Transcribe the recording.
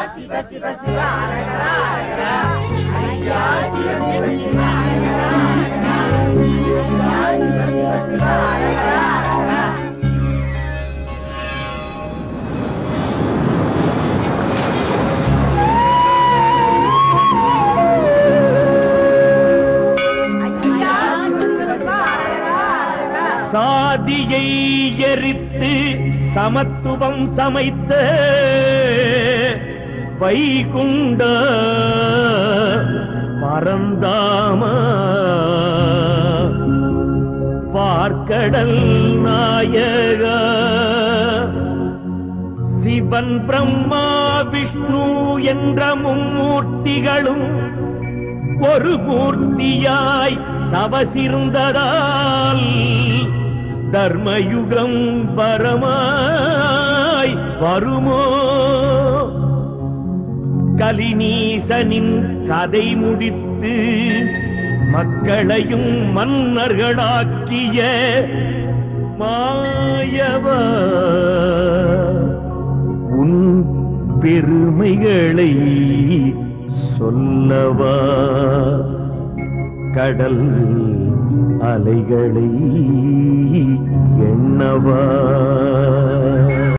சிவ சிவ சிவ அரகரா அரகரா ஐயா சிவ சிவ சிவ அரகரா அரகரா ஐயா சிவ சிவ சிவ அரகரா அரகரா ஐயா சிவ சிவ சிவ அரகரா அரகரா சாதியை எரித்து சமத்துவம் சமைத்த வைகுண்ட பரந்தாம பார்க்கடல் நாயக சிவன் பிரம்மா விஷ்ணு என்ற மும்மூர்த்திகளும் ஒரு மூர்த்தியாய் தவசிருந்ததால் தர்மயுகம் பரமாய் வருமோ கலிநீசனின் கதை முடித்து மக்களையும் மன்னர்களாக்கிய மாயவா உன் பெருமைகளை சொல்லவா கடல் அலைகளை எண்ணவா